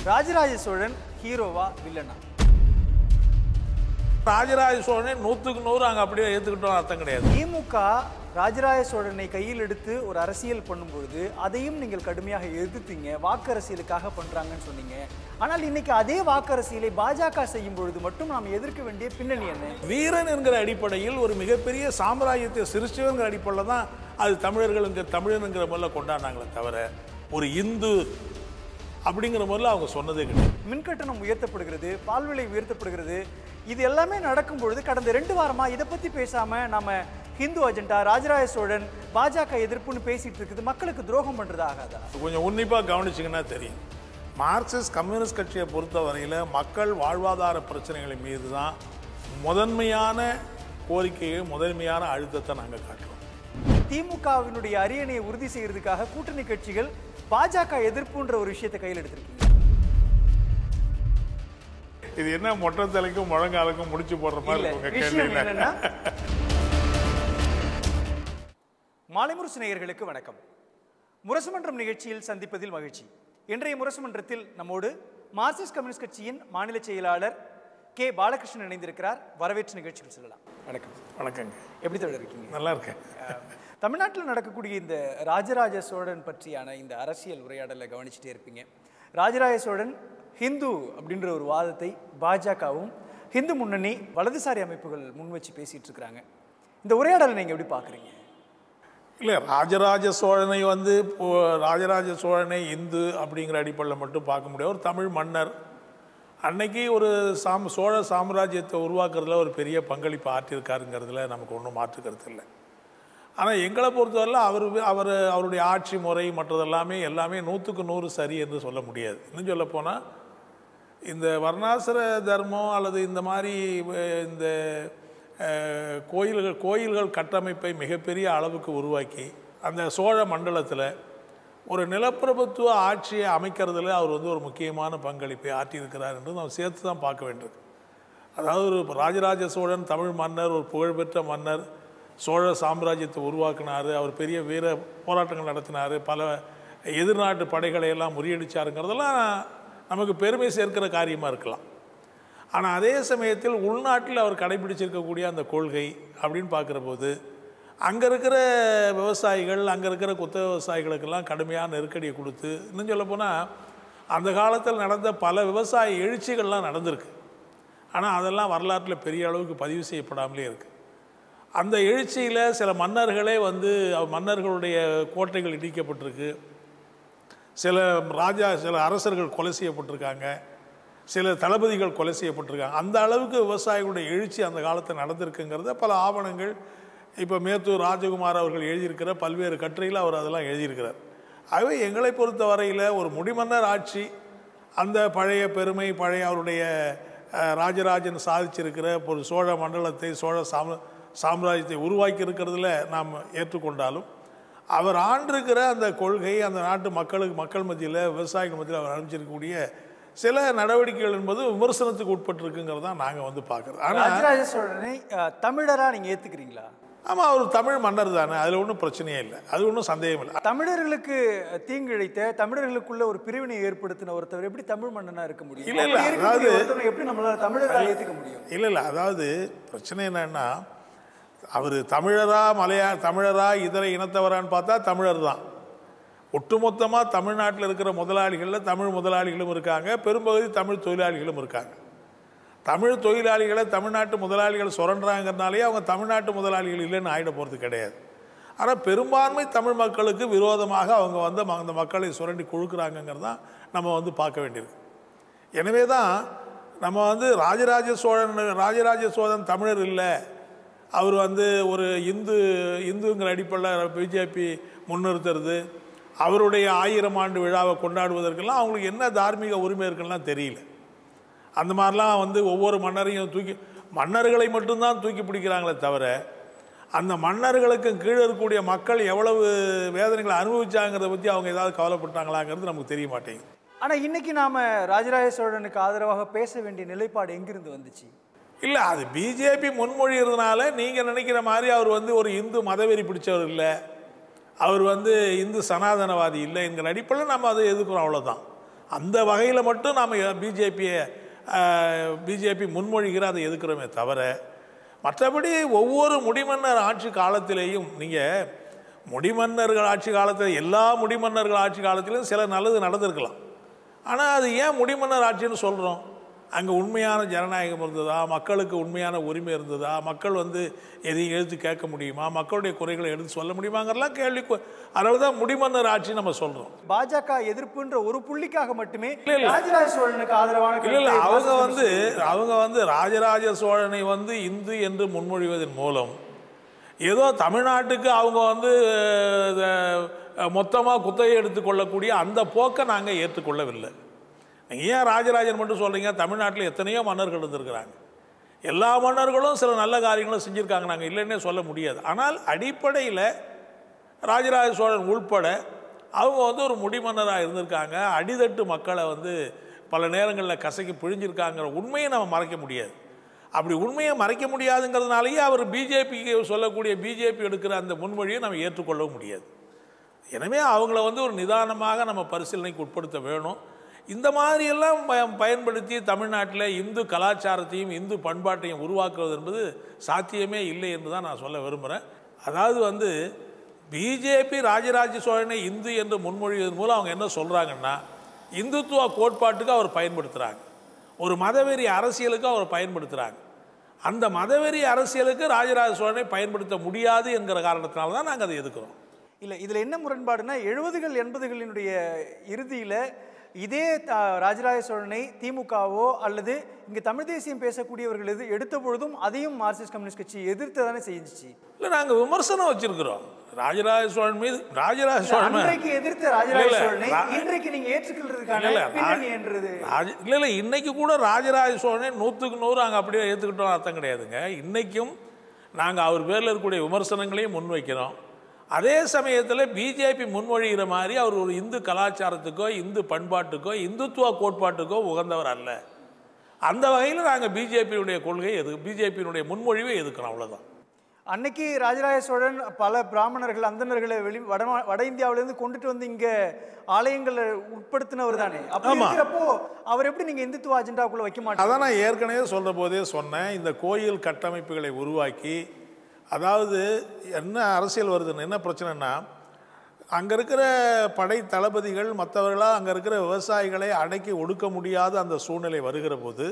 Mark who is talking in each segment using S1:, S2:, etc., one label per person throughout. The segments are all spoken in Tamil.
S1: ராஜராஜ சோழன் ஹீரோவா வில்லனா
S2: ராஜராஜ சோழனை நூற்றுக்கு நூறு அங்கே அப்படியே ஏற்றுக்கிட்டோம் அர்த்தம் கிடையாது
S1: திமுக ராஜராஜ சோழனை கையில் எடுத்து ஒரு அரசியல் பண்ணும்பொழுது அதையும் நீங்கள் கடுமையாக எதிர்த்தீங்க வாக்கு அரசியலுக்காக பண்றாங்கன்னு சொன்னீங்க ஆனால் இன்னைக்கு அதே வாக்கு அரசியலை பாஜக செய்யும் பொழுது மட்டும் நாம் எதிர்க்க வேண்டிய பின்னணி என்ன
S2: வீரன் என்கிற அடிப்படையில் ஒரு மிகப்பெரிய சாம்ராஜ்யத்தை சிருஷ்டிவங்கிற அடிப்படையில் தான் அது தமிழர்களுங்கிற தமிழனுங்கிற முதல்ல கொண்டாடினாங்களே தவிர ஒரு இந்து அப்படிங்கிற முதல்ல அவங்க சொன்னதே கிடையாது
S1: மின் கட்டணம் உயர்த்தப்படுகிறது பால் விலை உயர்த்தப்படுகிறது இது எல்லாமே நடக்கும் பொழுது கடந்த ரெண்டு வாரமா இதை பத்தி பேசாம நாம ஹிந்து அஜெண்டா ராஜராஜ சோழன் பாஜக எதிர்ப்புன்னு பேசிட்டு இருக்குது மக்களுக்கு துரோகம் பண்றது ஆகாதா
S2: கொஞ்சம் உன்னிப்பாக கவனிச்சிங்கன்னா தெரியும் மார்க்சிஸ்ட் கம்யூனிஸ்ட் கட்சியை பொறுத்த வரையில் மக்கள் வாழ்வாதார பிரச்சனைகளின் மீது தான் முதன்மையான கோரிக்கையை முதன்மையான அழுத்தத்தை நாங்கள் காட்டுறோம்
S1: திமுகவினுடைய அரியணையை உறுதி செய்யறதுக்காக கூட்டணி கட்சிகள் பாஜக எதிர்ப்புன்ற ஒரு விஷயத்தை கையில் எடுத்திருக்கீங்க
S2: இது என்ன மொட்டை தலைக்கும் முழங்காலுக்கும் முடிச்சு போடுற மாதிரி
S1: இல்ல
S2: இருக்கு உங்க
S1: விஷயம்
S2: கேள்வியில
S1: என்னன்னா மாலைமுரசு நேயர்களுக்கு வணக்கம் முரசுமன்றம் நிகழ்ச்சியில் சந்திப்பதில் மகிழ்ச்சி இன்றைய முரசுமன்றத்தில் நம்மோடு மார்க்சிஸ்ட் கம்யூனிஸ்ட் கட்சியின் மாநில செயலாளர் கே பாலகிருஷ்ணன் இணைந்திருக்கிறார் வரவேற்று நிகழ்ச்சிகள் சொல்லலாம் வணக்கம்
S2: வணக்கங்க
S1: எப்படி தொடர் இருக்கீங்க
S2: நல்லா இருக்கேன்
S1: தமிழ்நாட்டில் நடக்கக்கூடிய இந்த ராஜராஜ சோழன் பற்றியான இந்த அரசியல் உரையாடலை கவனிச்சுட்டே இருப்பீங்க ராஜராஜ சோழன் ஹிந்து அப்படின்ற ஒரு வாதத்தை பாஜகவும் ஹிந்து முன்னணி வலதுசாரி அமைப்புகள் முன் வச்சு பேசிட்டு இருக்கிறாங்க இந்த உரையாடலை நீங்கள் எப்படி பார்க்குறீங்க
S2: இல்லை ராஜராஜ சோழனை வந்து இப்போ ராஜராஜ சோழனை இந்து அப்படிங்கிற அடிப்படையில் மட்டும் பார்க்க முடியாது ஒரு தமிழ் மன்னர் அன்னைக்கு ஒரு சாம் சோழ சாம்ராஜ்யத்தை உருவாக்குறதுல ஒரு பெரிய பங்களிப்பு ஆற்றியிருக்காருங்கிறதுல நமக்கு ஒன்றும் மாற்றுக்கிறது இல்லை ஆனால் எங்களை பொறுத்தவரையில் அவர் அவர் அவருடைய ஆட்சி முறை மற்றதெல்லாமே எல்லாமே நூற்றுக்கு நூறு சரி என்று சொல்ல முடியாது இன்னும் சொல்லப்போனால் இந்த வர்ணாசிர தர்மம் அல்லது இந்த மாதிரி அஹ், இந்த அஹ், கோயில்கள் கோயில்கள் கட்டமைப்பை மிகப்பெரிய அளவுக்கு உருவாக்கி அந்த சோழ மண்டலத்தில் ஒரு நிலப்பிரபுத்துவ ஆட்சியை அமைக்கிறதுல அவர் வந்து ஒரு முக்கியமான பங்களிப்பை ஆற்றியிருக்கிறார் என்று நாம் சேர்த்து தான் பார்க்க வேண்டியிருக்கு அதாவது ஒரு ராஜராஜ சோழன் தமிழ் மன்னர் ஒரு புகழ்பெற்ற மன்னர் சோழ சாம்ராஜ்யத்தை உருவாக்கினார் அவர் பெரிய வீர போராட்டங்கள் நடத்தினார் பல எதிர்நாட்டு படைகளை எல்லாம் முறியடிச்சாருங்கிறதெல்லாம் நமக்கு பெருமை சேர்க்கிற காரியமாக இருக்கலாம் ஆனால் அதே சமயத்தில் உள்நாட்டில் அவர் கடைபிடிச்சிருக்கக்கூடிய அந்த கொள்கை அப்படின்னு பார்க்குற போது அங்கே இருக்கிற விவசாயிகள் அங்கே இருக்கிற குத்த விவசாயிகளுக்கெல்லாம் கடுமையான நெருக்கடியை கொடுத்து இன்னும் சொல்லப்போனால் அந்த காலத்தில் நடந்த பல விவசாய எழுச்சிகள்லாம் நடந்திருக்கு ஆனால் அதெல்லாம் வரலாற்றில் பெரிய அளவுக்கு பதிவு செய்யப்படாமலே இருக்குது அந்த எழுச்சியில் சில மன்னர்களே வந்து அவ- மன்னர்களுடைய கோட்டைகள் இடிக்கப்பட்டிருக்கு சில ராஜா சில அரசர்கள் கொலை செய்யப்பட்டிருக்காங்க சில தளபதிகள் கொலை செய்யப்பட்டிருக்காங்க அந்த அளவுக்கு விவசாயிகளுடைய எழுச்சி அந்த காலத்தில் நடந்திருக்குங்கிறத பல ஆவணங்கள் இப்போ மேத்தூர் ராஜகுமார் அவர்கள் எழுதியிருக்கிற பல்வேறு கட்டுரையில் அவர் அதெல்லாம் எழுதியிருக்கிறார் ஆகவே எங்களை பொறுத்த வரையில் ஒரு முடிமன்னர் ஆட்சி அந்த பழைய பெருமை பழைய அவருடைய அஹ், ராஜராஜன் சாதிச்சிருக்கிற ஒரு சோழ மண்டலத்தை சோழ சாம் சாம்ராஜ்யத்தை உருவாக்கி இருக்கிறதுல நாம் ஏற்றுக்கொண்டாலும் அவர் ஆண்டிருக்கிற அந்த கொள்கை அந்த நாட்டு மக்களுக்கு மக்கள் மத்தியில் விவசாயிகள் மத்தியில் அவர் அனுப்பிச்சிருக்கக்கூடிய சில நடவடிக்கைகள் என்பது விமர்சனத்துக்கு உட்பட்டிருக்குங்கிறது தான் நாங்கள் வந்து பார்க்குறோம் ஆனால்
S1: ராஜராஜ சோழனை அஹ், தமிழரா நீங்க ஏத்துக்கிறீங்களா
S2: ஆமாம் அவர் தமிழ் மன்னர் தானே அதில் ஒன்றும் பிரச்சனையே இல்லை அது ஒன்றும் சந்தேகம் இல்லை
S1: தமிழர்களுக்கு தீங்கிழைத்த தமிழர்களுக்குள்ள ஒரு பிரிவினை ஏற்படுத்தின ஒருத்தவர் எப்படி தமிழ் மன்னனா இருக்க முடியும்
S2: இல்ல, இல்ல,
S1: அப்படி இருக்கக்கூடிய
S2: அதாவது-
S1: ஒருத்தவரை எப்படி நம்மளால தமிழரா ஏத்துக்க முடியும்
S2: இல்லை இல்லை அதாவது பிரச்சனை என்னன்னா அவர் தமிழரா மலையா தமிழரா இதர இனத்தவரான்னு பார்த்தா தமிழர் தான் ஒட்டுமொத்தமாக தமிழ்நாட்டில் இருக்கிற முதலாளிகளில் தமிழ் முதலாளிகளும் இருக்காங்க பெரும்பகுதி தமிழ் தொழிலாளிகளும் இருக்காங்க தமிழ் தொழிலாளிகளை தமிழ்நாட்டு முதலாளிகள் சுரண்டுறாங்கிறனாலேயே அவங்க தமிழ்நாட்டு முதலாளிகள் இல்லைன்னு ஆகிட போகிறது கிடையாது ஆனால் பெரும்பான்மை தமிழ் மக்களுக்கு விரோதமாக அவங்க வந்து ம- அந்த மக்களை சுரண்டி கொழுக்கிறாங்கங்கிறது தான் நம்ம வந்து பார்க்க வேண்டியிருக்கு எனவே தான் நம்ம வந்து ராஜராஜ சோழன் ராஜராஜ சோழன் தமிழர் இல்லை அவர் வந்து ஒரு இந்து இந்துங்கிற அடிப்படையில் பிஜேபி முன்னிறுத்துறது அவருடைய ஆயிரம் ஆண்டு விழாவை கொண்டாடுவதற்கெல்லாம் அவங்களுக்கு என்ன தார்மீக உரிமை இருக்குன்னா தெரியல அந்த மாதிரிலாம் வந்து ஒவ்வொரு மன்னரையும் தூக்கி மன்னர்களை மட்டும்தான் தூக்கி பிடிக்கிறாங்களே தவிர அந்த மன்னர்களுக்கு கீழே இருக்கக்கூடிய மக்கள் எவ்வளவு வேதனைகளை அனுபவிச்சாங்கிறத பற்றி அவங்க ஏதாவது கவலைப்பட்டாங்களாங்கிறது நமக்கு தெரிய மாட்டேங்குது
S1: ஆனா இன்னைக்கு நாம ராஜராஜ சோழனுக்கு ஆதரவாக பேச வேண்டிய நிலைப்பாடு எங்கிருந்து வந்துச்சு
S2: இல்லை அது பிஜேபி முன்மொழிகிறதுனால நீங்கள் நினைக்கிற மாதிரி அவர் வந்து ஒரு இந்து மதவெறி பிடிச்சவர் இல்லை அவர் வந்து இந்து சனாதனவாதி இல்லை என்கிற அடிப்படையில் நம்ம அதை எதிர்க்கிறோம் அவ்வளோதான் அந்த வகையில் மட்டும் நாம் பிஜேபியை பிஜேபி முன்மொழிகிற அதை எதுக்குறோமே தவிர மற்றபடி ஒவ்வொரு முடிமன்னர் ஆட்சி காலத்திலேயும் நீங்கள் முடிமன்னர்கள் ஆட்சி காலத்தில் எல்லா முடிமன்னர்கள் ஆட்சி காலத்திலும் சில நல்லது நடந்திருக்கலாம் ஆனால் அது ஏன் முடிமன்னர் ஆட்சின்னு சொல்கிறோம் அங்கே உண்மையான ஜனநாயகம் இருந்ததா மக்களுக்கு உண்மையான உரிமை இருந்ததா மக்கள் வந்து எதையும் எடுத்து கேட்க முடியுமா மக்களுடைய குறைகளை எடுத்து சொல்ல முடியுமாங்கிறலாம் கேள்வி அதனால தான் முடிமன்னர் ஆட்சி நம்ம சொல்கிறோம்
S1: பாஜக எதிர்ப்புன்ற ஒரு புள்ளிக்காக மட்டுமே
S2: இல்ல, இல்ல.
S1: ராஜராஜ சோழனுக்கு ஆதரவான
S2: இல்லை இல்லை
S1: கருத்தை
S2: அவங்க
S1: மார்க்சிஸ்ட்
S2: வந்து அவங்க வந்து ராஜராஜ சோழனை வந்து இந்து என்று முன்மொழிவதன் மூலம் ஏதோ தமிழ்நாட்டுக்கு அவங்க வந்து மொத்தமாக குத்தகை எடுத்துக்கொள்ளக்கூடிய அந்த போக்கை நாங்கள் ஏற்றுக்கொள்ளவில்லை நீங்கள் ஏன் ராஜராஜன் மட்டும் சொல்கிறீங்க தமிழ்நாட்டில் எத்தனையோ மன்னர்கள் இருந்திருக்கிறாங்க எல்லா மன்னர்களும் சில நல்ல காரியங்களும் செஞ்சுருக்காங்க நாங்கள் இல்லைன்னே சொல்ல முடியாது ஆனால் அடிப்படையில் ராஜராஜ சோழன் உள்பட அவங்க வந்து ஒரு முடிமன்னராக இருந்திருக்காங்க அடிதட்டு மக்களை வந்து பல நேரங்களில் கசக்கி பிழிஞ்சிருக்காங்கிற உண்மையை நம்ம மறைக்க முடியாது அப்படி உண்மையை மறைக்க முடியாதுங்கிறதுனாலேயே அவர் பிஜேபிக்கு சொல்லக்கூடிய பிஜேபி எடுக்கிற அந்த முன்மொழியை நம்ம ஏற்றுக்கொள்ளவும் முடியாது எனவே அவங்கள வந்து ஒரு நிதானமாக நம்ம பரிசீலனைக்கு உட்படுத்த வேணும் இந்த மாதிரியெல்லாம் ப- பயன்படுத்தி தமிழ்நாட்டில் இந்து கலாச்சாரத்தையும் இந்து பண்பாட்டையும் உருவாக்குவது என்பது சாத்தியமே இல்லை என்று தான் நான் சொல்ல விரும்புகிறேன் அதாவது வந்து பிஜேபி ராஜராஜ சோழனை இந்து என்று முன்மொழிவதன் மூலம் அவங்க என்ன சொல்கிறாங்கன்னா இந்துத்துவ கோட்பாட்டுக்கு அவர் பயன்படுத்துகிறாங்க ஒரு மதவெறி அரசியலுக்கு அவர் பயன்படுத்துகிறாங்க அந்த மதவெறி அரசியலுக்கு ராஜராஜ சோழனை பயன்படுத்த முடியாது என்கிற காரணத்தினால தான் நாங்கள் அதை எதுக்குறோம்
S1: இல்ல இதுல என்ன முரண்பாடுனா எழுபதுகள் எண்பதுகளினுடைய இறுதியில இதே த- ராஜராஜ சோழனை திமுகவோ அல்லது இங்க தமிழ் தேசியம் பேசக்கூடியவர்கள் எது எடுத்த பொழுதும் அதையும் மார்க்சிஸ்ட் கம்யூனிஸ்ட் கட்சி எதிர்த்து தானே செஞ்சுச்சு
S2: இல்லை நாங்கள் விமர்சனம் வச்சிருக்கிறோம் ராஜராஜ சோழன் மீது ராஜராஜ சோழன் மேல-
S1: அன்றைக்கு எதிர்த்த ராஜராஜ
S2: இல்ல,
S1: சோழனை
S2: ரா-
S1: இன்றைக்கு நீங்க ஏற்றுக்கொள்றதுக்கான
S2: இல்ல, ரா-
S1: பின்னணி என்றது
S2: ராஜ இல்லை இல்லை இன்னைக்கு கூட ராஜராஜ சோழனை நூற்றுக்கு நூறு அங்கே அப்படியே ஏற்றுக்கிட்டோம் அர்த்தம் கிடையாதுங்க இன்னைக்கும் நாங்கள் அவர் பேரில் இருக்கக்கூடிய விமர்சனங்களையும் முன்வைக்கிறோம் அதே சமயத்தில் பிஜேபி முன்மொழிகிற மாதிரி அவர் ஒரு இந்து கலாச்சாரத்துக்கோ இந்து பண்பாட்டுக்கோ இந்துத்துவ கோட்பாட்டுக்கோ உகந்தவர் அல்ல அந்த வகையில் நாங்கள் பிஜேபியுடைய கொள்கையை எது பிஜேபியினுடைய முன்மொழிவை எதுக்கிறோம் அவ்வளோதான்
S1: அன்னைக்கு ராஜராஜ சோழன் பல பிராமணர்கள் அந்தணர்களை வெளி வட வட இந்தியாவிலிருந்து கொண்டுட்டு வந்து இங்க ஆலயங்களை உட்படுத்தினவர் தானே அப்படி
S2: ஆமா.
S1: இருக்கிறப்போ அவர் எப்படி நீங்க இந்துத்துவ அஜெண்டாக்குள்ள வைக்க மாட்டாங்க
S2: அதான் நான் ஏற்கனவே சொல்கிற போதே சொன்னேன் இந்த கோயில் கட்டமைப்புகளை உருவாக்கி அதாவது என்ன அரசியல் வருதுன்னு என்ன பிரச்சனைனா அங்கே இருக்கிற படை தளபதிகள் மற்றவர்களாக அங்கே இருக்கிற விவசாயிகளை அடக்கி ஒடுக்க முடியாத அந்த சூழ்நிலை வருகிற போது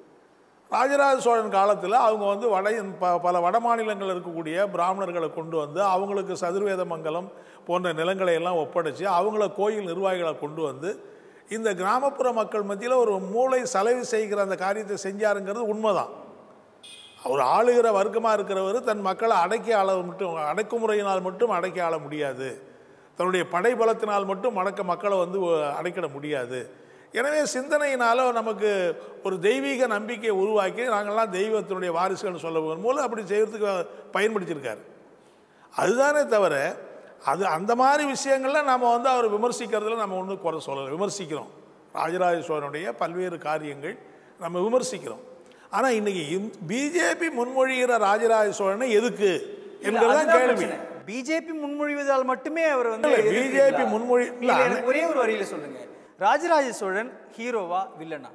S2: ராஜராஜ சோழன் காலத்தில் அவங்க வந்து வட ப பல வட மாநிலங்கள் இருக்கக்கூடிய பிராமணர்களை கொண்டு வந்து அவங்களுக்கு சதுர்வேத மங்கலம் போன்ற நிலங்களை எல்லாம் ஒப்படைச்சு அவங்கள கோயில் நிர்வாகிகளை கொண்டு வந்து இந்த கிராமப்புற மக்கள் மத்தியில் ஒரு மூளை செலவு செய்கிற அந்த காரியத்தை செஞ்சாருங்கிறது உண்மைதான் அவர் ஆளுகிற வர்க்கமாக இருக்கிறவர் தன் மக்களை அடக்கி ஆள மட்டும் அடக்குமுறையினால் மட்டும் அடக்கி ஆள முடியாது தன்னுடைய படைபலத்தினால் மட்டும் அடக்க மக்களை வந்து அடைக்கிட முடியாது எனவே சிந்தனையினால நமக்கு ஒரு தெய்வீக நம்பிக்கையை உருவாக்கி நாங்கள்லாம் தெய்வத்தினுடைய வாரிசுகள்னு சொல்ல மூலம் அப்படி செய்யறதுக்கு பயன்படுத்தியிருக்காரு அதுதானே தவிர அது அந்த மாதிரி விஷயங்கள்ல நம்ம வந்து அவர் விமர்சிக்கிறதுல நம்ம ஒன்றும் குறை சொல்லலை விமர்சிக்கிறோம் ராஜராஜ சோழனுடைய பல்வேறு காரியங்கள் நம்ம விமர்சிக்கிறோம் ஆனால் இன்னைக்கு பிஜேபி முன்மொழிகிற ராஜராஜ சோழனை எதுக்கு என்கிறதான் கேள்வி
S1: பிஜேபி முன்மொழிவதால் மட்டுமே அவர் வந்து
S2: இல்ல,
S1: எதிர்க்கிறீங்களா?
S2: BJP முன்மொழி- இல்ல,
S1: இல்ல, எனக்கு ஒரே ஒரு வரியில சொல்லுங்க ராஜராஜ சோழன் ஹீரோவா வில்லனா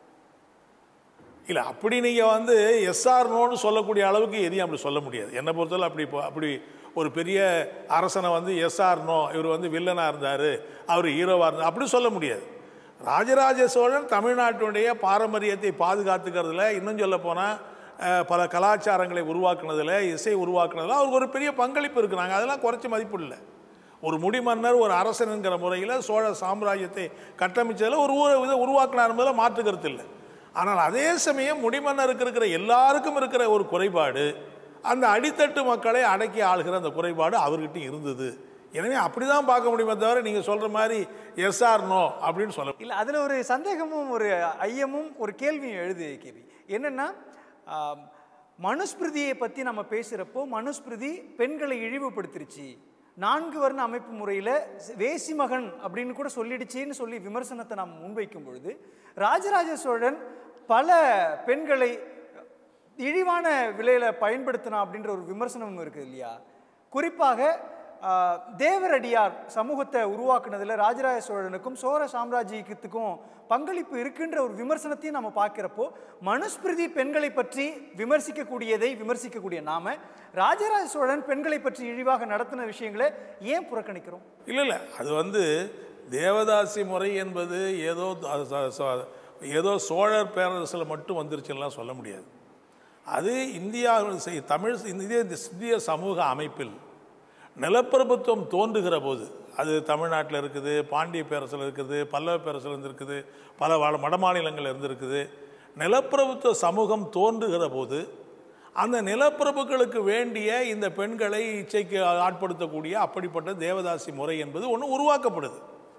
S2: இல்லை அப்படி நீங்கள் வந்து எஸ்ஆர் நோன்னு சொல்லக்கூடிய அளவுக்கு எதையும் அப்படி சொல்ல முடியாது என்னை பொறுத்தவரை அப்படி இப்போ அப்படி ஒரு பெரிய அரசனை வந்து எஸ்ஆர் நோ இவர் வந்து வில்லனாக இருந்தார் அவர் ஹீரோவாக இருந்தார் அப்படி சொல்ல முடியாது ராஜராஜ சோழன் தமிழ்நாட்டினுடைய பாரம்பரியத்தை பாதுகாத்துக்கிறதுல இன்னும் சொல்ல போனால் பல கலாச்சாரங்களை உருவாக்குனதுல இசை உருவாக்குனதுல அவருக்கு ஒரு பெரிய பங்களிப்பு இருக்கு நாங்கள் அதெல்லாம் குறைச்சி மதிப்பு இல்லை ஒரு முடிமன்னர் ஒரு அரசனுங்கிற முறையில் சோழ சாம்ராஜ்யத்தை கட்டமைச்சதில் ஒரு ஊரை இதை உருவாக்கினார் என்பதில் மாற்று கருத்து இல்லை ஆனால் அதே சமயம் முடிமன்னருக்கு இருக்கிற எல்லாருக்கும் இருக்கிற ஒரு குறைபாடு அந்த அடித்தட்டு மக்களை அடக்கி ஆளுகிற அந்த குறைபாடு அவர்கிட்ட இருந்தது எனவே அப்படி தான் பார்க்க முடியுமே தவிர நீங்கள் சொல்கிற மாதிரி எஸ்ஆர் நோ அப்படின்னு சொல்ல
S1: இல்ல அதுல ஒரு சந்தேகமும் ஒரு ஐயமும் ஒரு கேள்வியும் எழுது கேபி என்னன்னா ஆம், மனுஸ்மிருதியை பத்தி நம்ம பேசுறப்போ மனுஸ்மிருதி பெண்களை இழிவுபடுத்திருச்சு நான்கு வர்ண அமைப்பு முறையில் வேசி மகன் அப்படின்னு கூட சொல்லிடுச்சின்னு சொல்லி விமர்சனத்தை நாம் முன்வைக்கும் பொழுது ராஜராஜ சோழன் பல பெண்களை இழிவான விலையில பயன்படுத்தினா அப்படின்ற ஒரு விமர்சனம் இருக்குது இல்லையா குறிப்பாக ஆஹ், தேவரடியார் சமூகத்தை உருவாக்குனதுல ராஜராஜ சோழனுக்கும் சோழ சாம்ராஜ்யத்துக்கும் பங்களிப்பு இருக்குன்ற ஒரு விமர்சனத்தையும் நம்ம பார்க்கிறப்போ மனுஸ்மிருதி பெண்களை பற்றி விமர்சிக்கக்கூடியதை விமர்சிக்கக்கூடிய நாம ராஜராஜ சோழன் பெண்களை பற்றி இழிவாக நடத்தின விஷயங்களை ஏன் புறக்கணிக்கிறோம்
S2: இல்லை இல்லை அது வந்து தேவதாசி முறை என்பது ஏதோ அது ச- ச- ஏதோ சோழர் பேரரசில் மட்டும் வந்துருச்சுலாம் சொல்ல முடியாது அது இந்தியா செய்- தமிழ் இந்திய இந்திய சமூக அமைப்பில் நிலப்பிரபுத்துவம் தோன்றுகிற போது அது தமிழ்நாட்டில் இருக்குது பாண்டிய பேரரசில் இருக்குது பல்லவ பேரரசில் இருந்திருக்குது பல வட வடமாநிலங்கள் இருந்திருக்குது நிலப்பிரபுத்துவ சமூகம் தோன்றுகிற போது அந்த நிலப்பிரபுக்களுக்கு வேண்டிய இந்த பெண்களை இச்சைக்கு ஆட்படுத்தக்கூடிய அப்படிப்பட்ட தேவதாசி முறை என்பது ஒன்று உருவாக்கப்படுது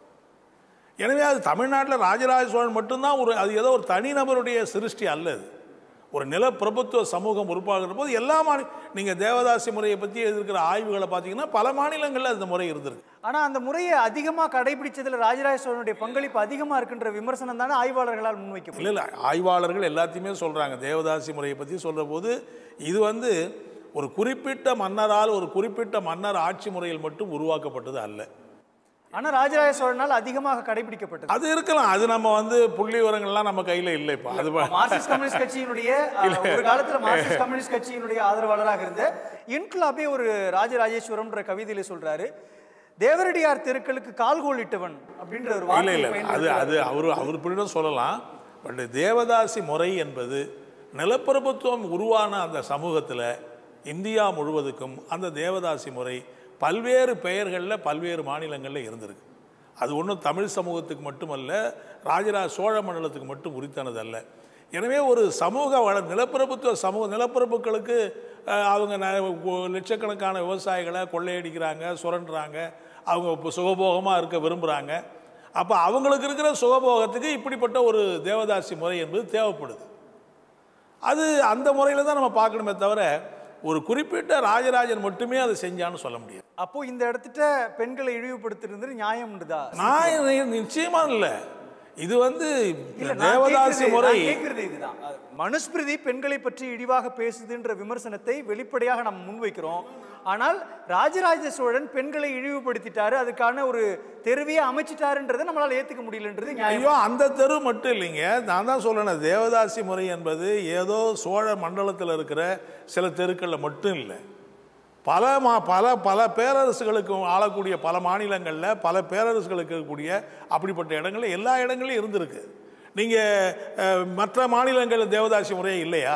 S2: எனவே அது தமிழ்நாட்டில் ராஜராஜ சோழன் மட்டும்தான் ஒரு அது ஏதோ ஒரு தனிநபருடைய சிருஷ்டி அல்ல அது ஒரு நிலப்பிரபுத்துவ சமூகம் உருவாகிற போது எல்லா மாநில நீங்கள் தேவதாசி முறையை பற்றி இருக்கிற ஆய்வுகளை பார்த்தீங்கன்னா பல மாநிலங்களில் அந்த முறை இருந்திருக்கு
S1: ஆனா அந்த முறையை அதிகமா கடைபிடிச்சதுல ராஜராஜ சோழனுடைய பங்களிப்பு அதிகமா இருக்குன்ற விமர்சனம் தானே ஆய்வாளர்களால் முன்வைக்கப்படும்
S2: இல்லை இல்லை ஆய்வாளர்கள் எல்லாத்தையுமே சொல்கிறாங்க தேவதாசி முறையை பற்றி சொல்கிற போது இது வந்து ஒரு குறிப்பிட்ட மன்னரால் ஒரு குறிப்பிட்ட மன்னர் ஆட்சி முறையில் மட்டும் உருவாக்கப்பட்டது அல்ல
S1: ஆனா ராஜராஜ சோழனால் அதிகமாக கடைபிடிக்கப்பட்டது
S2: அது இருக்கலாம் அது நம்ம வந்து புள்ளி விவரங்கள்லாம் நம்ம கையில் இல்லை இப்போ அது ப-
S1: மார்க்சிஸ்ட் கம்யூனிஸ்ட் கட்சியினுடைய அஹ், ஒரு காலத்துல மார்க்சிஸ்ட் கம்யூனிஸ்ட் கட்சியினுடைய ஆதரவாளராக இருந்த இன்குலாபே ஒரு ராஜராஜேஸ்வரம்ன்ற கவிதையில சொல்றாரு தேவரடியார் தெருக்களுக்கு கால்கோலிட்டவன் அப்படின்ற ஒரு
S2: இல்லை
S1: வார்த்தையை
S2: இல்லை அது
S1: பயன்படுத்துறாரு.
S2: அது அவர் அவர் பின்னும் சொல்லலாம் பட் தேவதாசி முறை என்பது நிலப்பிரபுத்துவம் உருவான அந்த சமூகத்தில் இந்தியா முழுவதுக்கும் அந்த தேவதாசி முறை பல்வேறு பெயர்களில் பல்வேறு மாநிலங்களில் இருந்திருக்கு அது ஒன்றும் தமிழ் சமூகத்துக்கு மட்டுமல்ல ராஜராஜ சோழ மண்டலத்துக்கு மட்டும் உரித்தானது அல்ல எனவே ஒரு சமூக வள நிலப்பிரபுத்துவ சமூக நிலப்பிரபுக்களுக்கு அஹ், அவங்க ந- ஒ- லட்சக்கணக்கான விவசாயிகளை கொள்ளையடிக்கிறாங்க சுரண்டுறாங்க அவங்க இப்போ சுகபோகமாக இருக்க விரும்புகிறாங்க அப்போ அவங்களுக்கு இருக்கிற சுகபோகத்துக்கு இப்படிப்பட்ட ஒரு தேவதாசி முறை என்பது தேவைப்படுது அது அந்த முறையில் தான் நம்ம பார்க்கணுமே தவிர ஒரு குறிப்பிட்ட ராஜராஜன் மட்டுமே அதை செஞ்சான்னு சொல்ல முடியாது
S1: அப்போ இந்த இடத்துல பெண்களை இழிவுபடுத்துறது நியாயம்ன்றதா
S2: நான் நிச்சயமா இல்லை இது வந்து
S1: இல்ல, நான்
S2: தேவதாசி
S1: கேக்குறது-
S2: முறை
S1: நான் கேக்குறது இதுதான் அஹ், மனுஸ்மிருதி பெண்களை பற்றி இழிவாக பேசுதுன்ற விமர்சனத்தை வெளிப்படையாக நம்ம முன்வைக்கிறோம் ஆனால் ராஜராஜ சோழன் பெண்களை இழிவுபடுத்திட்டாரு அதுக்கான ஒரு தெருவையே அமைச்சிட்டாருன்றதை நம்மளால ஏத்துக்க முடியலன்றது நியாயம்
S2: ஐயோ அந்த தெரு மட்டும் இல்லைங்க நான் தான் சொல்றேன் தேவதாசி முறை என்பது ஏதோ சோழ மண்டலத்தில் இருக்கிற சில தெருக்களில் மட்டும் இல்லை பல மா பல பல பேரரசுகளுக்கு ஆளக்கூடிய பல மாநிலங்களில் பல பேரரசுகளுக்கு இருக்கக்கூடிய அப்படிப்பட்ட இடங்கள்ல எல்லா இடங்களையும் இருந்திருக்கு நீங்கள் மற்ற மாநிலங்களில் தேவதாசி முறையே இல்லையா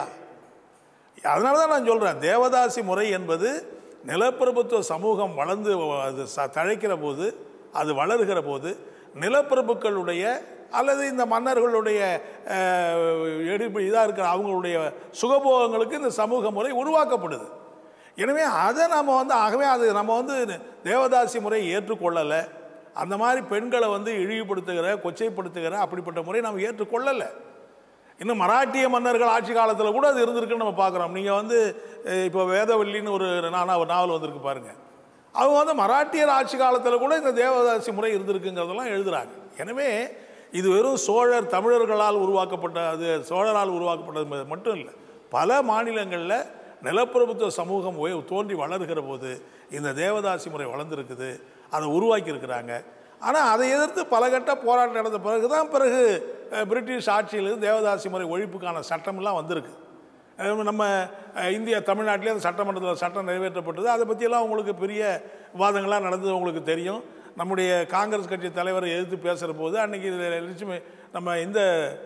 S2: அதனால தான் நான் சொல்கிறேன் தேவதாசி முறை என்பது நிலப்பிரபுத்துவ சமூகம் வளர்ந்து அது ச- தழைக்கிற போது அது வளர்கிற போது நிலப்பிரபுக்களுடைய அல்லது இந்த மன்னர்களுடைய எடுப்பு இதாக இருக்கிற அவங்களுடைய சுகபோகங்களுக்கு இந்த சமூக முறை உருவாக்கப்படுது எனவே அதை நம்ம வந்து ஆகவே அது நம்ம வந்து தேவதாசி முறையை ஏற்றுக்கொள்ளலை அந்த மாதிரி பெண்களை வந்து இழிவுபடுத்துகிற கொச்சைப்படுத்துகிற அப்படிப்பட்ட முறை நம்ம ஏற்றுக்கொள்ளலை இன்னும் மராட்டிய மன்னர்கள் ஆட்சி காலத்தில் கூட அது இருந்திருக்குன்னு நம்ம பார்க்குறோம் நீங்கள் வந்து அஹ், இப்போ வேதவல்லின்னு ஒரு நானா ஒரு நாவல் வந்திருக்கு பாருங்க அவங்க வந்து மராட்டியர் ஆட்சி காலத்தில் கூட இந்த தேவதாசி முறை இருந்திருக்குங்கிறதெல்லாம் எழுதுறாங்க எனவே இது வெறும் சோழர் தமிழர்களால் உருவாக்கப்பட்ட அது சோழரால் உருவாக்கப்பட்டது மட்டும் இல்லை பல மாநிலங்களில் நிலப்பிரபுத்துவ சமூகம் உய- தோன்றி வளர்கிற போது இந்த தேவதாசி முறை வளர்ந்துருக்குது அதை உருவாக்கி இருக்கிறாங்க ஆனால் அதை எதிர்த்து பல கட்ட போராட்டம் நடந்த பிறகு தான் பிறகு அஹ், பிரிட்டிஷ் ஆட்சியிலிருந்து தேவதாசி முறை ஒழிப்புக்கான சட்டமெல்லாம் வந்திருக்கு அஹ், நம்ம அஹ், இந்தியா தமிழ்நாட்டிலே அந்த சட்டமன்றத்தில் சட்டம் நிறைவேற்றப்பட்டது அதை பற்றியெல்லாம் உங்களுக்கு பெரிய விவாதங்கள்லாம் நடந்தது உங்களுக்கு தெரியும் நம்முடைய காங்கிரஸ் கட்சி தலைவரை எதிர்த்து பேசுகிற போது அன்றைக்கி லட்சுமி நம்ம இந்த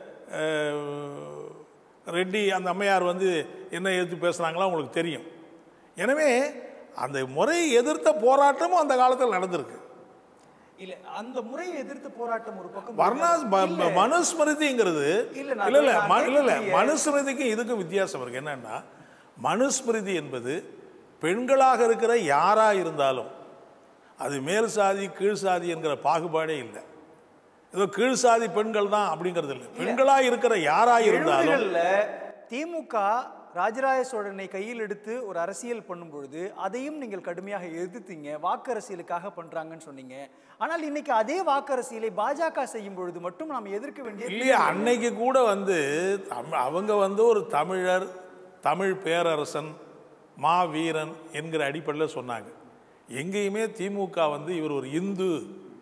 S2: அஹ், ரெட்டி அந்த அம்மையார் வந்து என்ன எதிர்த்து பேசுகிறாங்களோ உங்களுக்கு தெரியும் எனவே அந்த முறையை எதிர்த்த போராட்டமும் அந்த காலத்தில் நடந்திருக்கு
S1: இல்ல அந்த முறையை எதிர்த்து போராட்டம் ஒரு பக்கம்
S2: வர்ணா ப-
S1: இல்ல.
S2: மனுஸ்மிருதிங்கிறது
S1: இல்ல, நான்
S2: இல்ல இல்ல
S1: நான்
S2: ம- இல்ல இல்ல
S1: கேட்கக்கூடிய-
S2: மனுஸ்மிருதிக்கும் இதுக்கும் வித்தியாசம் இருக்கு என்னன்னா மனுஸ்மிருதி என்பது பெண்களாக இருக்கிற யாரா இருந்தாலும் அது மேல் சாதி கீழ் சாதி என்கிற பாகுபாடே இல்லை ஏதோ கீழ் சாதி பெண்கள் தான் அப்படிங்கிறது இல்லை பெண்களா இருக்கிற யாரா இருந்தாலும்
S1: எழுபதுகள்ல திமுக ராஜராஜ சோழனை கையில் எடுத்து ஒரு அரசியல் பண்ணும் பொழுது அதையும் நீங்கள் கடுமையாக எதிர்த்தீங்க வாக்கு அரசியலுக்காக பண்றாங்கன்னு சொன்னீங்க ஆனால் இன்னைக்கு அதே வாக்கு அரசியலை பாஜக செய்யும் பொழுது மட்டும் நாம் எதிர்க்க வேண்டிய
S2: இல்லையா அன்னைக்கு கூட வந்து தம் அவங்க வந்து ஒரு தமிழர் தமிழ் பேரரசன் மாவீரன் என்கிற அடிப்படையில் சொன்னாங்க எங்கேயுமே திமுக வந்து இவர் ஒரு இந்து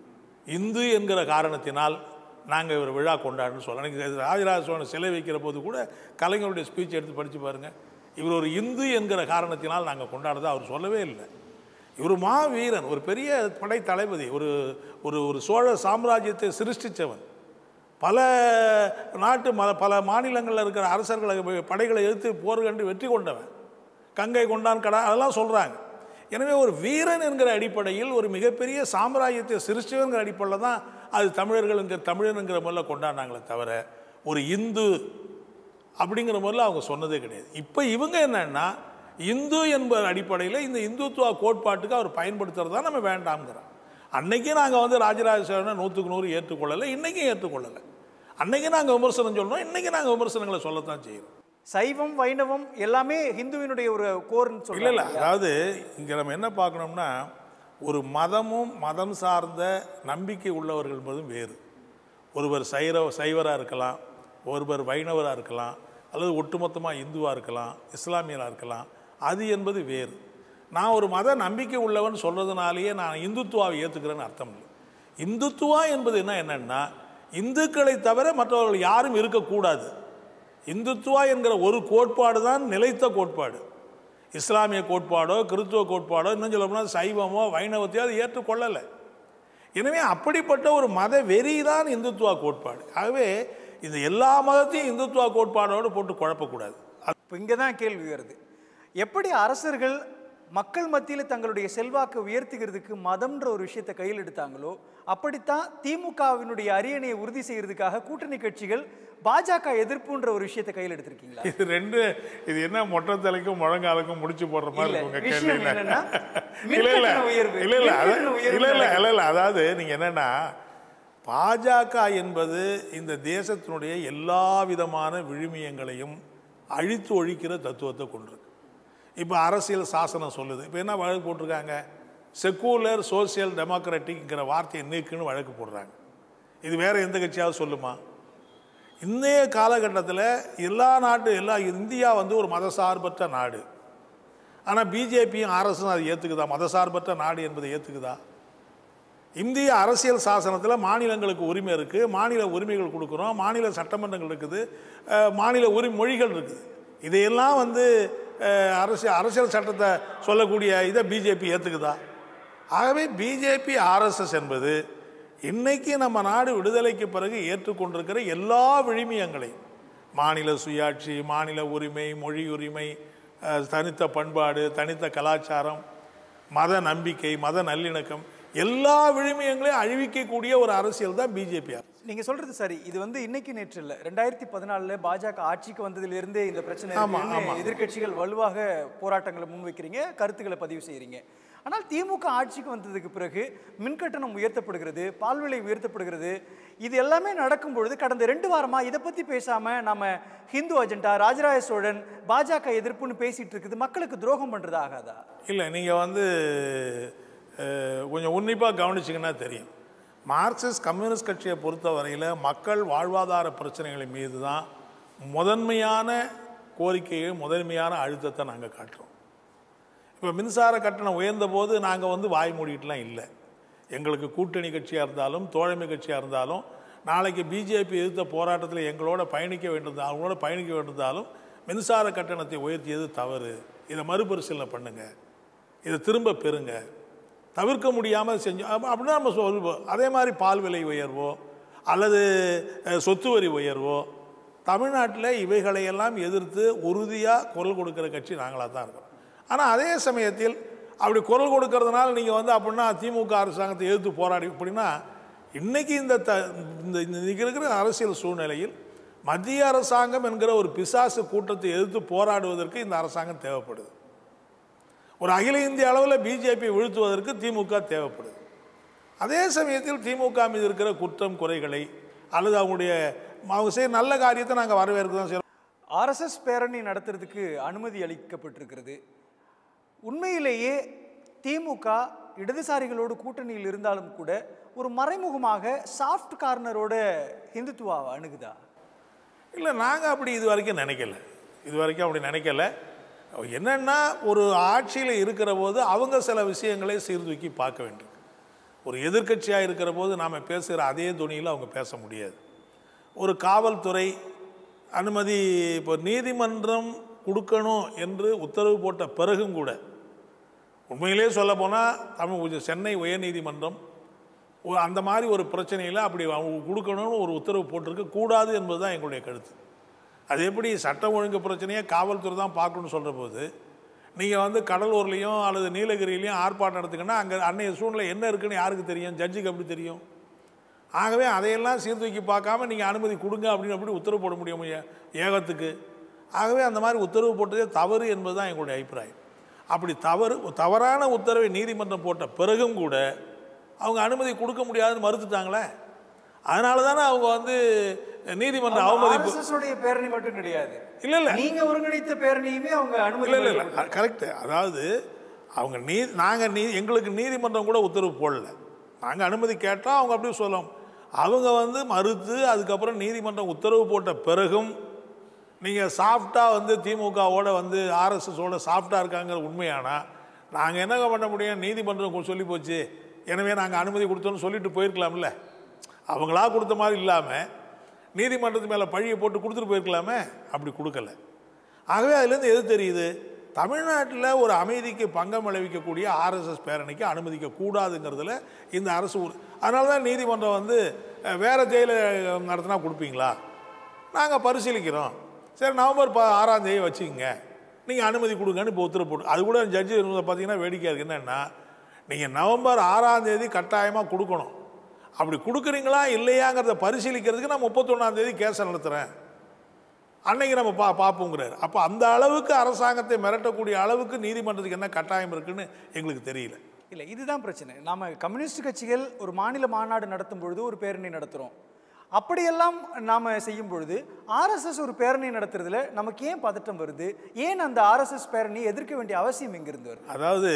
S2: இந்து என்கிற காரணத்தினால் நாங்கள் இவர் விழா கொண்டாடுன்னு சொல்லலாம் எனக்கு ராஜராஜ சோழன் சிலை வைக்கிற போது கூட கலைஞருடைய ஸ்பீச் எடுத்து படித்து பாருங்கள் இவர் ஒரு இந்து என்கிற காரணத்தினால் நாங்கள் கொண்டாடுறதா அவர் சொல்லவே இல்லை இவர் மாவீரன் ஒரு பெரிய படை தளபதி ஒரு ஒரு ஒரு சோழ சாம்ராஜ்யத்தை சிருஷ்டித்தவன் பல நாட்டு ம பல மாநிலங்களில் இருக்கிற அரசர்களை படைகளை எதிர்த்து போர் கண்டு வெற்றி கொண்டவன் கங்கை கொண்டான் கடா அதெல்லாம் சொல்கிறாங்க எனவே ஒரு வீரன் என்கிற அடிப்படையில் ஒரு மிகப்பெரிய சாம்ராஜ்யத்தை சிருஷ்டிவங்கிற அடிப்படையில் தான் அது தமிழர்கள் என்கிற தமிழனுங்கிற முதல்ல கொண்டாடினாங்களே தவிர ஒரு இந்து அப்படிங்கிற முதல்ல அவங்க சொன்னதே கிடையாது இப்போ இவங்க என்னன்னா இந்து என்பது அடிப்படையில் இந்த இந்துத்துவ கோட்பாட்டுக்கு அவர் பயன்படுத்துறதா நம்ம வேண்டாம்ங்கிறோம் அன்னைக்கு நாங்கள் வந்து ராஜராஜ சோழனை நூற்றுக்கு நூறு ஏற்றுக்கொள்ளலை இன்றைக்கும் ஏற்றுக்கொள்ளலை அன்னைக்கு நாங்கள் விமர்சனம் சொல்கிறோம் இன்றைக்கி நாங்கள் விமர்சனங்களை சொல்லத்தான் செய்கிறோம்
S1: சைவம் வைணவம் எல்லாமே ஹிந்துவினுடைய ஒரு கோர்னு
S2: இல்லை
S1: சொல்லலாம்
S2: இல்லை அதாவது இங்கே நம்ம என்ன பார்க்கணும்னா ஒரு மதமும் மதம் சார்ந்த நம்பிக்கை உள்ளவர்கள் என்பதும் வேறு ஒருவர் சைர சைவராக இருக்கலாம் ஒருவர் வைணவராக இருக்கலாம் அல்லது ஒட்டுமொத்தமாக இந்துவாக இருக்கலாம் இஸ்லாமியராக இருக்கலாம் அது என்பது வேறு நான் ஒரு மத நம்பிக்கை உள்ளவன் சொல்கிறதுனாலேயே நான் இந்துத்துவாவை ஏற்றுக்கிறேன்னு அர்த்தம் இல்லை இந்துத்துவா என்பது என்ன என்னன்னா இந்துக்களை தவிர மற்றவர்கள் யாரும் இருக்கக்கூடாது இந்துத்துவா என்கிற ஒரு கோட்பாடு தான் நிலைத்த கோட்பாடு இஸ்லாமிய கோட்பாடோ கிறித்துவ கோட்பாடோ இன்னும் சொல்ல போனால் சைவமோ வைணவத்தையோ அது ஏற்றுக்கொள்ளலை எனவே அப்படிப்பட்ட ஒரு மத வெறி தான் இந்துத்துவா கோட்பாடு ஆகவே இந்த எல்லா மதத்தையும் இந்துத்துவா கோட்பாடோடு போட்டு குழப்பக்கூடாது
S1: இப்போ இங்கே தான் கேள்வி வருது எப்படி அரசர்கள் மக்கள் மத்தியில் தங்களுடைய செல்வாக்கை உயர்த்துகிறதுக்கு மதம்ன்ற ஒரு விஷயத்தை கையில் எடுத்தாங்களோ அப்படித்தான் திமுகவினுடைய அரியணையை உறுதி செய்யறதுக்காக கூட்டணி கட்சிகள் பாஜக எதிர்ப்புன்ற ஒரு விஷயத்தை கையில் எடுத்திருக்கீங்களா
S2: இது ரெண்டு இது என்ன மொட்டை தலைக்கும் முழங்காலுக்கும் முடிச்சு போடுற மாதிரி
S1: இல்ல,
S2: இருக்கு உங்க
S1: விஷயம்
S2: கேள்வியில
S1: என்னன்னா,
S2: இல்ல இல்ல
S1: மின்கட்டண உயர்வு,
S2: இல்ல இல்ல அது-
S1: மின்கட்டண உயர்வு
S2: இல்ல இல்ல
S1: நடக்குது.
S2: இல்ல இல்ல அதாவது நீங்க என்னன்னா பாஜக என்பது இந்த தேசத்தினுடைய எல்லா விதமான விழுமியங்களையும் அழித்து ஒழிக்கிற தத்துவத்தை கொண்டிருக்கு இப்போ அரசியல் சாசனம் சொல்லுது இப்போ என்ன வழக்கு போட்டிருக்காங்க செக்குலர் சோசியல் டெமோக்ராட்டிக்ங்கிற வார்த்தையை நீக்குன்னு வழக்கு போடுறாங்க இது வேற எந்த கட்சியாவது சொல்லுமா இன்றைய காலகட்டத்தில் எல்லா நாட்டு எல்லா இந்தியா வந்து ஒரு மதசார்பற்ற நாடு ஆனால் பிஜேபியும் ஆர்எஸும் அதை ஏற்றுக்குதா மதசார்பற்ற நாடு என்பதை ஏற்றுக்குதா இந்திய அரசியல் சாசனத்தில் மாநிலங்களுக்கு உரிமை இருக்குது மாநில உரிமைகள் கொடுக்குறோம் மாநில சட்டமன்றங்கள் இருக்குது அஹ், மாநில உரி மொழிகள் இருக்குது இதையெல்லாம் வந்து அஹ், அரசியல் அரசியல் சட்டத்தை சொல்லக்கூடிய இதை பிஜேபி ஏற்றுக்குதா ஆகவே பிஜேபி ஆர்எஸ்எஸ் என்பது இன்னைக்கு நம்ம நாடு விடுதலைக்கு பிறகு ஏற்றுக்கொண்டிருக்கிற எல்லா விழுமியங்களையும் மாநில சுயாட்சி மாநில உரிமை மொழி உரிமை அஹ், தனித்த பண்பாடு தனித்த கலாச்சாரம் மத நம்பிக்கை மத நல்லிணக்கம் எல்லா விழுமியங்களையும் அழிவிக்கக்கூடிய ஒரு அரசியல் தான் பிஜேபி
S1: நீங்க சொல்றது சரி இது வந்து இன்னைக்கு நேற்று இல்ல ரெண்டாயிரத்தி பதினாலுல பாஜக ஆட்சிக்கு வந்ததிலிருந்தே இந்த பிரச்சனை
S2: ஆமா,
S1: இருக்குன்னு
S2: ஆமா.
S1: எதிர்க்கட்சிகள் வலுவாக போராட்டங்களை முன்வைக்கிறீங்க கருத்துக்களை பதிவு செய்றீங்க ஆனால் திமுக ஆட்சிக்கு வந்ததுக்கு பிறகு மின்கட்டணம் உயர்த்தப்படுகிறது பால் விலை உயர்த்தப்படுகிறது இது எல்லாமே நடக்கும் பொழுது கடந்த ரெண்டு வாரமா இதை பத்தி பேசாம நம்ம ஹிந்து அஜெண்டா ராஜராஜ சோழன் பாஜக எதிர்ப்புன்னு பேசிட்டு இருக்குது மக்களுக்கு துரோகம் பண்றது ஆகாதா
S2: இல்லை நீங்கள் வந்து அஹ், கொஞ்சம் உன்னிப்பாக கவனிச்சிங்கன்னா தெரியும் மார்க்சிஸ்ட் கம்யூனிஸ்ட் கட்சியை பொறுத்த வரையில் மக்கள் வாழ்வாதார பிரச்சனைகளின் மீது தான் முதன்மையான கோரிக்கையை முதன்மையான அழுத்தத்தை நாங்கள் காட்டுறோம் இப்போ மின்சார கட்டணம் உயர்ந்த போது நாங்கள் வந்து வாய் மூடிட்டுலாம் இல்லை எங்களுக்கு கூட்டணி கட்சியாக இருந்தாலும் தோழமை கட்சியாக இருந்தாலும் நாளைக்கு பிஜேபி எதிர்த்த போராட்டத்தில் எங்களோட பயணிக்க வேண்டியிருந்தாலும் அவங்களோட பயணிக்க வேண்டியிருந்தாலும் மின்சார கட்டணத்தை உயர்த்தியது தவறு இதை மறுபரிசீலனை பண்ணுங்க இதை திரும்ப பெறுங்க தவிர்க்க முடியாமல் செஞ்சு அப்ப- அப்படின்னா நம்ம சொல்வோம் அதே மாதிரி பால் விலை உயர்வோ அல்லது அஹ், சொத்து வரி உயர்வோ தமிழ்நாட்டில் இவைகளையெல்லாம் எதிர்த்து உறுதியாக குரல் கொடுக்கிற கட்சி நாங்களாக தான் இருக்கிறோம் ஆனால் அதே சமயத்தில் அப்படி குரல் கொடுக்கறதுனால நீங்கள் வந்து அப்படின்னா திமுக அரசாங்கத்தை எதிர்த்து போராடி அப்படின்னா இன்னைக்கு இந்த த இந்த இந்த இன்னைக்கு இருக்கிற அரசியல் சூழ்நிலையில் மத்திய அரசாங்கம் என்கிற ஒரு பிசாசு கூட்டத்தை எதிர்த்து போராடுவதற்கு இந்த அரசாங்கம் தேவைப்படுது ஒரு அகில இந்திய அளவில் பிஜேபி வீழ்த்துவதற்கு திமுக தேவைப்படுது அதே சமயத்தில் திமுக மீது இருக்கிற குற்றம் குறைகளை அல்லது அவங்களுடைய அவங்க செய்ய நல்ல காரியத்தை நாங்கள் வரவேற்க தான் செய்கிறோம்
S1: ஆர்எஸ்எஸ் பேரணி நடத்துறதுக்கு அனுமதி அளிக்கப்பட்டிருக்கிறது உண்மையிலேயே திமுக இடதுசாரிகளோடு கூட்டணியில் இருந்தாலும் கூட ஒரு மறைமுகமாக சாஃப்ட் கார்னரோட ஹிந்துத்துவாவை அணுகுதா
S2: இல்லை நாங்கள் அப்படி இது வரைக்கும் நினைக்கல இது வரைக்கும் அப்படி நினைக்கல என்னன்னா ஒரு ஆட்சியில் இருக்கிற போது அவங்க சில விஷயங்களை சீர்தூக்கி பார்க்க வேண்டும் ஒரு எதிர்க்கட்சியாக இருக்கிற போது நாம் பேசுகிற அதே துணியில் அவங்க பேச முடியாது ஒரு காவல்துறை அனுமதி இப்போ நீதிமன்றம் கொடுக்கணும் என்று உத்தரவு போட்ட பிறகும் கூட உண்மையிலே சொல்ல போனால் தமிழ் உச்ச- சென்னை உயர்நீதிமன்றம் ஒ- அந்த மாதிரி ஒரு பிரச்சனையில் அப்படி அவங்க கொடுக்கணும்னு ஒரு உத்தரவு போட்டிருக்க கூடாது என்பது தான் எங்களுடைய கருத்து அது எப்படி சட்டம் ஒழுங்கு பிரச்சனையை காவல்துறை தான் பார்க்கணும்னு சொல்கிற போது நீங்கள் வந்து கடலூர்லேயும் அல்லது நீலகிரியிலையும் ஆர்ப்பாட்டம் நடத்துங்கன்னா அங்கே அன்னைய சூழ்நிலை என்ன இருக்குன்னு யாருக்கு தெரியும் ஜட்ஜுக்கு எப்படி தெரியும் ஆகவே அதையெல்லாம் சீர்தூக்கி பார்க்காம நீங்கள் அனுமதி கொடுங்க அப்படின்னு அப்படி உத்தரவு போட முடியும் ஏ- ஏகத்துக்கு ஆகவே அந்த மாதிரி உத்தரவு போட்டதே தவறு என்பது தான் எங்களுடைய அபிப்பிராயம் அப்படி தவறு தவறான உத்தரவை நீதிமன்றம் போட்ட பிறகும் கூட அவங்க அனுமதி கொடுக்க முடியாதுன்னு மறுத்துட்டாங்களே அதனால தானே அவங்க வந்து நீதிமன்ற அவமதிப்பு
S1: RSS உடைய பேரணி மட்டும் கிடையாது
S2: இல்ல இல்ல
S1: நீங்க ஒருங்கிணைத்த பேரணியுமே அவங்க அனுமதி
S2: இல்லை இல்லை இல்லை கரெக்டு அதாவது அவங்க நீ நாங்கள் நீ எங்களுக்கு நீதிமன்றம் கூட உத்தரவு போடல நாங்கள் அனுமதி கேட்டால் அவங்க அப்படியே சொல்லலாம் அவங்க வந்து மறுத்து அதுக்கப்புறம் நீதிமன்றம் உத்தரவு போட்ட பிறகும் நீங்கள் சாஃப்டாக வந்து திமுகவோட வந்து ஆர்எஸ்எஸோட சாஃப்டாக இருக்காங்கிற உண்மையானா நாங்கள் என்னங்க பண்ண முடியும் நீதிமன்றம் கொ- சொல்லி போச்சு எனவே நாங்கள் அனுமதி கொடுத்தோன்னு சொல்லிட்டு போயிருக்கலாம்ல அவங்களா கொடுத்த மாதிரி இல்லாமல் நீதிமன்றத்து மேலே பழியை போட்டு கொடுத்துட்டு போயிருக்கலாமே அப்படி கொடுக்கல ஆகவே அதுலேருந்து எது தெரியுது தமிழ்நாட்டில் ஒரு அமைதிக்கு பங்கம் விளைவிக்கக்கூடிய ஆர்எஸ்எஸ் பேரணிக்கு அனுமதிக்க கூடாதுங்கிறதுல இந்த அரசு உறு- அதனால தான் நீதிமன்றம் வந்து அஹ், வேற ஜெயில நடத்தினா கொடுப்பீங்களா நாங்கள் பரிசீலிக்கிறோம் சரி நவம்பர் ப ஆறாம் தேதி வச்சுக்கோங்க நீங்கள் அனுமதி கொடுங்கன்னு இப்போ உத்தரவு போட்டு அது கூட ஜட்ஜி பார்த்தீங்கன்னா வேடிக்கையாக இருக்கு என்னென்னா நீங்கள் நவம்பர் ஆறாம் தேதி கட்டாயமாக கொடுக்கணும் அப்படி கொடுக்குறீங்களா இல்லையாங்கிறத பரிசீலிக்கிறதுக்கு நான் முப்பத்தொன்னாம் தேதி கேஸை நடத்துகிறேன் அன்னைக்கு நம்ம பா பார்ப்போங்கிறார் அப்போ அந்த அளவுக்கு அரசாங்கத்தை மிரட்டக்கூடிய அளவுக்கு நீதிமன்றத்துக்கு என்ன கட்டாயம் இருக்குன்னு எங்களுக்கு தெரியல
S1: இல்லை இதுதான் பிரச்சனை நாம கம்யூனிஸ்ட் கட்சிகள் ஒரு மாநில மாநாடு நடத்தும் பொழுது ஒரு பேரணி நடத்துகிறோம் அப்படியெல்லாம் நாம செய்யும் பொழுது ஆர்எஸ்எஸ் ஒரு பேரணி நடத்துறதுல நமக்கு ஏன் பதட்டம் வருது ஏன் அந்த ஆர்எஸ்எஸ் பேரணியை எதிர்க்க வேண்டிய அவசியம் எங்கிருந்து வருது
S2: அதாவது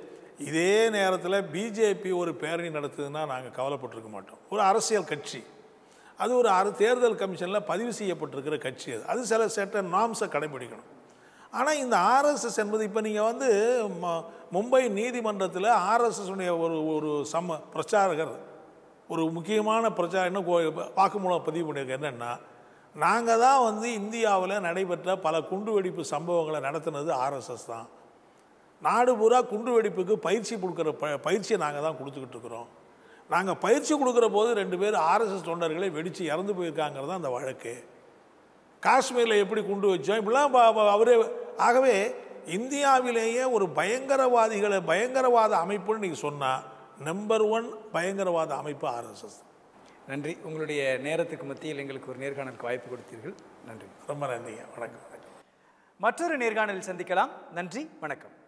S2: இதே நேரத்தில் பிஜேபி ஒரு பேரணி நடத்துதுன்னா நாங்கள் கவலைப்பட்டிருக்க மாட்டோம் ஒரு அரசியல் கட்சி அது ஒரு அரு தேர்தல் கமிஷனில் பதிவு செய்யப்பட்டிருக்கிற கட்சி அது அது சில செட்ட நாம்ஸை கடைபிடிக்கணும் ஆனால் இந்த ஆர்எஸ்எஸ் என்பது இப்போ நீங்கள் வந்து ம- மும்பை நீதிமன்றத்தில் ஆர்எஸ்எஸ் உடைய ஒரு ஒரு சம பிரச்சாரகர் ஒரு முக்கியமான பிரச்சாரம் என்ன கோ- வாக்குமூலம் பதிவு பண்ணியிருக்க என்னென்னா நாங்கள் தான் வந்து இந்தியாவில் நடைபெற்ற பல குண்டுவெடிப்பு சம்பவங்களை நடத்துனது ஆர்எஸ்எஸ் தான் நாடு பூரா குண்டு வெடிப்புக்கு பயிற்சி கொடுக்குற ப பயிற்சியை நாங்கள் தான் கொடுத்துக்கிட்டு இருக்கிறோம் நாங்கள் பயிற்சி கொடுக்குற போது ரெண்டு பேர் ஆர்எஸ்எஸ் தொண்டர்களே வெடித்து இறந்து போயிருக்காங்கிறது தான் அந்த வழக்கு காஷ்மீரில் எப்படி குண்டு வச்சோம் இப்படிலாம் ப- ப- அவரே ஆகவே இந்தியாவிலேயே ஒரு பயங்கரவாதிகளை பயங்கரவாத அமைப்புன்னு நீங்கள் சொன்னால் நம்பர் ஒன் பயங்கரவாத அமைப்பு ஆர்எஸ்எஸ்
S1: நன்றி உங்களுடைய நேரத்துக்கு மத்தியில் எங்களுக்கு ஒரு நேர்காணலுக்கு வாய்ப்பு கொடுத்தீர்கள் நன்றி
S2: ரொம்ப நன்றிங்க வணக்கம் வணக்கம்
S1: மற்றொரு நேர்காணலில் சந்திக்கலாம் நன்றி வணக்கம்